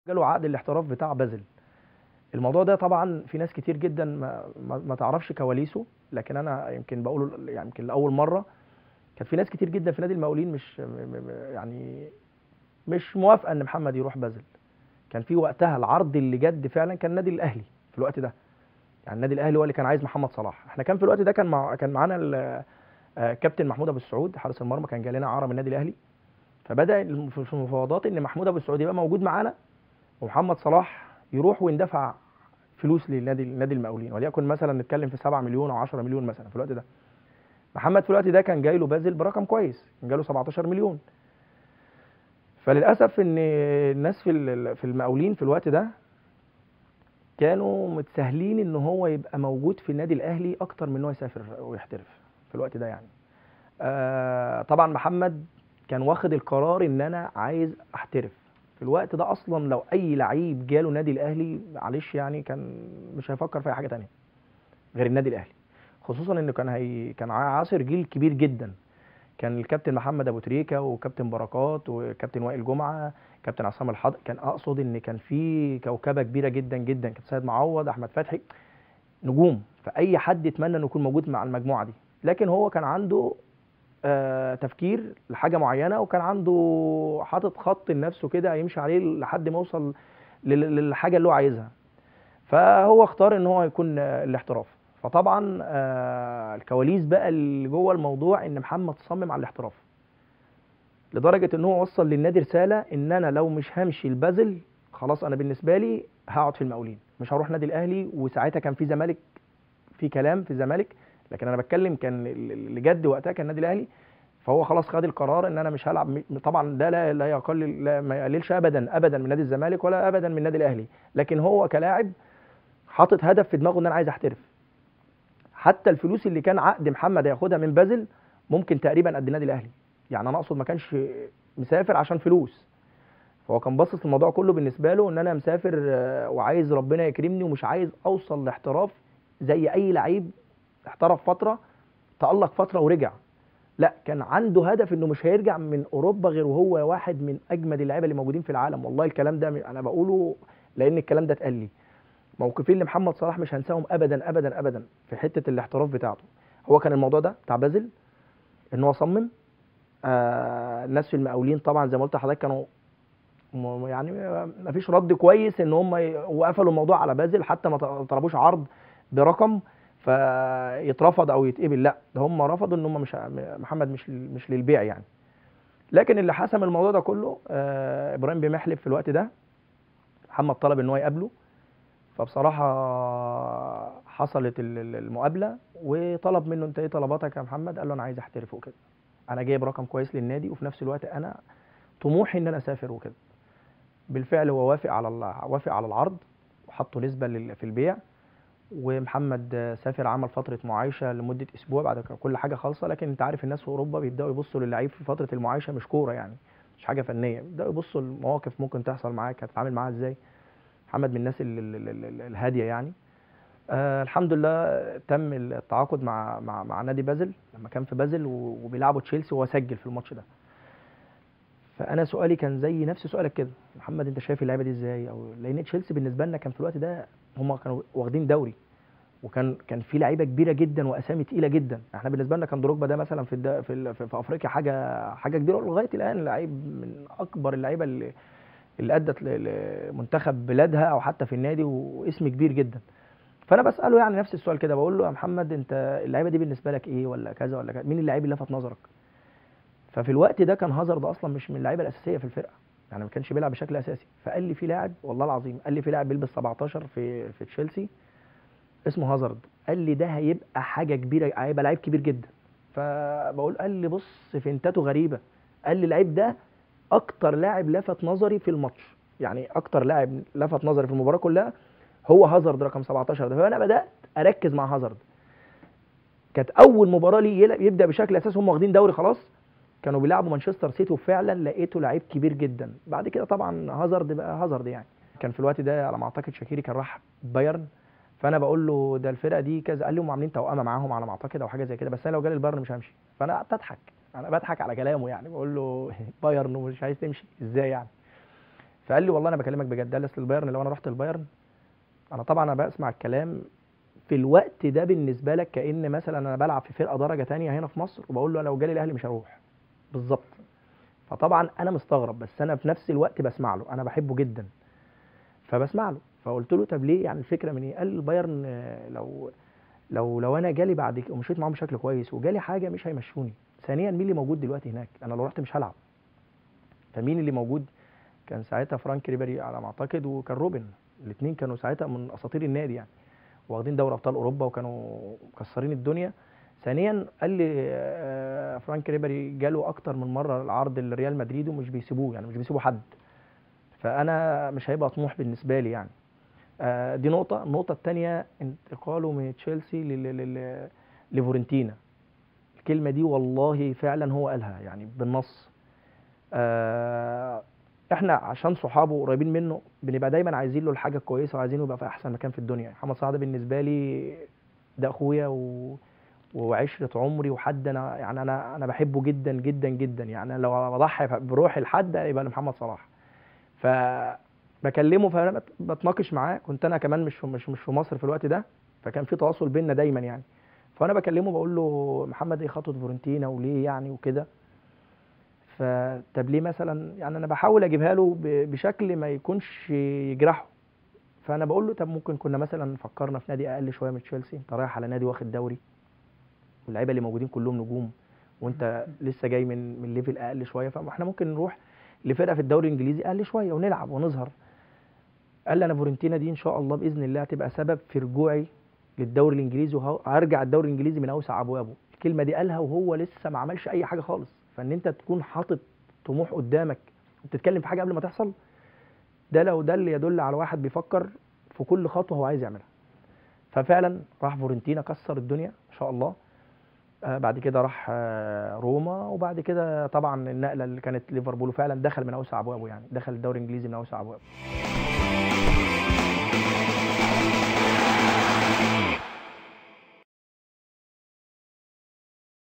جاله عقد الاحتراف بتاع بازل الموضوع ده طبعا في ناس كتير جدا ما, ما, ما تعرفش كواليسه لكن انا يمكن بقوله يعني يمكن لاول مره كان في ناس كتير جدا في نادي المقاولين مش م- م- يعني مش موافقه ان محمد يروح بازل كان في وقتها العرض اللي جد فعلا كان النادي الاهلي في الوقت ده يعني النادي الاهلي هو اللي كان عايز محمد صلاح احنا كان في الوقت ده كان مع كان معانا ال- آه، كابتن محمود ابو السعود حارس المرمى كان جالنا اعاره من النادي الاهلي فبدا الم- في المفاوضات ان محمود ابو السعود يبقى موجود معانا ومحمد صلاح يروح ويندفع فلوس للنادي نادي المقاولين وليكن مثلا نتكلم في 7 مليون او 10 مليون مثلا في الوقت ده محمد في الوقت ده كان جاي له بازل برقم كويس كان جاله 17 مليون فللاسف ان الناس في ال- في المقاولين في الوقت ده كانوا متساهلين ان هو يبقى موجود في النادي الاهلي اكتر من ان هو يسافر ويحترف في الوقت ده يعني آه طبعا محمد كان واخد القرار ان انا عايز احترف في الوقت ده اصلا لو اي لعيب جاله نادي الاهلي معلش يعني كان مش هيفكر في اي حاجه تانية غير النادي الاهلي خصوصا انه كان هي كان عاصر جيل كبير جدا كان الكابتن محمد ابو تريكه وكابتن بركات وكابتن وائل جمعه كابتن عصام الحضر كان اقصد ان كان في كوكبه كبيره جدا جدا كابتن سيد معوض احمد فتحي نجوم فاي حد يتمنى انه يكون موجود مع المجموعه دي لكن هو كان عنده آه تفكير لحاجه معينه وكان عنده حاطط خط لنفسه كده يمشي عليه لحد ما يوصل لل- للحاجه اللي هو عايزها فهو اختار ان هو يكون آه، الاحتراف فطبعا آه، الكواليس بقى اللي جوه الموضوع ان محمد صمم على الاحتراف لدرجه ان هو وصل للنادي رساله ان انا لو مش همشي البازل خلاص انا بالنسبه لي هقعد في المقاولين مش هروح نادي الاهلي وساعتها كان في زمالك في كلام في الزمالك لكن انا بتكلم كان ال- اللي جد وقتها كان النادي الاهلي فهو خلاص خد القرار ان انا مش هلعب م- طبعا ده لا لا يقلل لا ما يقللش ابدا ابدا من نادي الزمالك ولا ابدا من النادي الاهلي لكن هو كلاعب حاطط هدف في دماغه ان انا عايز احترف حتى الفلوس اللي كان عقد محمد هياخدها من بازل ممكن تقريبا قد النادي الاهلي يعني انا اقصد ما كانش مسافر عشان فلوس فهو كان باصص الموضوع كله بالنسبه له ان انا مسافر آه، وعايز ربنا يكرمني ومش عايز اوصل لاحتراف زي اي لعيب احترف فتره تالق فتره ورجع لا كان عنده هدف انه مش هيرجع من اوروبا غير وهو واحد من اجمد اللعيبه اللي موجودين في العالم والله الكلام ده انا بقوله لان الكلام ده اتقال لي موقفين لمحمد صلاح مش هنساهم ابدا ابدا ابدا في حته الاحتراف بتاعته هو كان الموضوع ده بتاع بازل ان هو صمم آه الناس في المقاولين طبعا زي ما قلت لحضرتك كانوا م- يعني ما فيش رد كويس ان هم ي- وقفلوا الموضوع على بازل حتى ما ط- طلبوش عرض برقم فيترفض او يتقبل لا ده هم رفضوا ان هم مش ه- محمد مش لل- مش للبيع يعني لكن اللي حسم الموضوع ده كله آه ابراهيم بمحلب في الوقت ده محمد طلب ان هو يقابله فبصراحه حصلت ال- ال- المقابله وطلب منه انت ايه طلباتك يا محمد قال له انا عايز احترف وكده انا جايب رقم كويس للنادي وفي نفس الوقت انا طموحي ان انا اسافر وكده بالفعل هو وافق على ال- وافق على العرض وحطوا نسبه لل- في البيع ومحمد آه، سافر عمل فتره معايشه لمده اسبوع بعد كده كل حاجه خالصه لكن انت عارف الناس في اوروبا بيبداوا يبصوا للعيب في فتره المعايشه مش كوره يعني مش حاجه فنيه بيبداوا يبصوا لمواقف ممكن تحصل معاك هتتعامل معاها ازاي محمد من الناس ال- ال- ال- ال- الهاديه يعني آه الحمد لله تم التعاقد مع مع مع نادي بازل لما كان في بازل و- وبيلعبوا تشيلسي وهو سجل في الماتش ده فانا سؤالي كان زي نفس سؤالك كده محمد انت شايف اللعيبه دي ازاي او لان تشيلسي بالنسبه لنا كان في الوقت ده هم كانوا واخدين دوري وكان كان في لعيبه كبيره جدا واسامي تقيله جدا احنا بالنسبه لنا كان دروجبا ده مثلا في الد... في, ال... في في افريقيا حاجه حاجه كبيره لغايه الان لعيب من اكبر اللعيبه اللي اللي ادت ل- لمنتخب بلادها او حتى في النادي واسم كبير جدا فانا بساله يعني نفس السؤال كده بقول له يا محمد انت اللعيبه دي بالنسبه لك ايه ولا كذا ولا كذا مين اللعيب اللي لفت نظرك ففي الوقت ده كان هازارد اصلا مش من اللعيبه الاساسيه في الفرقه يعني ما كانش بيلعب بشكل اساسي فقال لي في لاعب والله العظيم قال لي في لاعب بيلبس 17 في في تشيلسي اسمه هازارد قال لي ده هيبقى حاجه كبيره هيبقى لعيب كبير جدا فبقول قال لي بص فنتاته غريبه قال لي اللعيب ده اكتر لاعب لفت نظري في الماتش يعني اكتر لاعب لفت نظري في المباراه كلها هو هازارد رقم 17 ده فانا بدات اركز مع هازارد كانت اول مباراه ليه يل- يبدا بشكل اساسي هم واخدين دوري خلاص كانوا بيلعبوا مانشستر سيتي وفعلا لقيته لعيب كبير جدا بعد كده طبعا هازارد بقى هازارد يعني كان في الوقت ده على ما اعتقد شاكيري كان راح بايرن فانا بقول له ده الفرقه دي كذا قال لي هم عاملين توأمه معاهم على ما اعتقد او حاجه زي كده بس انا لو جالي البايرن مش همشي فانا قعدت اضحك انا بضحك على كلامه يعني بقول له بايرن ومش عايز تمشي ازاي يعني فقال لي والله انا بكلمك بجد قال لي اصل البايرن لو انا رحت البايرن انا طبعا انا بسمع الكلام في الوقت ده بالنسبه لك كان مثلا انا بلعب في فرقه درجه تانية هنا في مصر وبقول له انا لو جالي الاهلي مش هروح بالظبط فطبعا انا مستغرب بس انا في نفس الوقت بسمع له انا بحبه جدا فبسمع له فقلت له طب ليه يعني الفكره من ايه قال لي البايرن آه، لو لو لو انا جالي بعد كده ومشيت معاهم بشكل كويس وجالي حاجه مش هيمشوني ثانيا مين اللي موجود دلوقتي هناك انا لو رحت مش هلعب فمين اللي موجود كان ساعتها فرانك ريبيري على ما اعتقد وكان روبن الاثنين كانوا ساعتها من اساطير النادي يعني واخدين دوري ابطال اوروبا وكانوا مكسرين الدنيا ثانيا قال لي آه، فرانك ريبيري جاله اكتر من مره العرض لريال مدريد ومش بيسيبوه يعني مش بيسيبوا حد فانا مش هيبقى طموح بالنسبه لي يعني آه، دي نقطه النقطه الثانيه انتقاله من تشيلسي ل- ل- ل- لفورنتينا الكلمه دي والله فعلا هو قالها يعني بالنص آه، احنا عشان صحابه قريبين منه بنبقى دايما عايزين له الحاجه الكويسه وعايزينه يبقى في احسن مكان في الدنيا محمد صلاح ده بالنسبه لي ده اخويا و... وعشره عمري وحد انا يعني انا انا بحبه جدا جدا جدا يعني أنا لو بضحي بروحي لحد يبقى لمحمد صلاح ف بكلمه فانا بت- بتناقش معاه كنت انا كمان مش في- مش مش في مصر في الوقت ده فكان في تواصل بيننا دايما يعني فانا بكلمه بقول له محمد ايه خطوه فورنتينا وليه يعني وكده فطب ليه مثلا يعني انا بحاول اجيبها له ب- بشكل ما يكونش يجرحه فانا بقول له طب ممكن كنا مثلا فكرنا في نادي اقل شويه من تشيلسي انت رايح على نادي واخد دوري واللعيبه اللي موجودين كلهم نجوم وانت لسه جاي من من ليفل اقل شويه فاحنا ممكن نروح لفرقه في الدوري الانجليزي اقل شويه ونلعب ونظهر قال لي انا فورنتينا دي ان شاء الله باذن الله هتبقى سبب في رجوعي للدوري الانجليزي وهرجع الدوري الانجليزي من اوسع ابوابه الكلمه دي قالها وهو لسه ما عملش اي حاجه خالص فان انت تكون حاطط طموح قدامك وبتتكلم في حاجه قبل ما تحصل ده لو ده اللي يدل على واحد بيفكر في كل خطوه هو عايز يعملها ففعلا راح فورنتينا كسر الدنيا ما شاء الله آه بعد كده راح آه روما وبعد كده طبعا النقله اللي كانت ليفربول فعلا دخل من اوسع ابوابه يعني دخل الدوري الانجليزي من اوسع ابوابه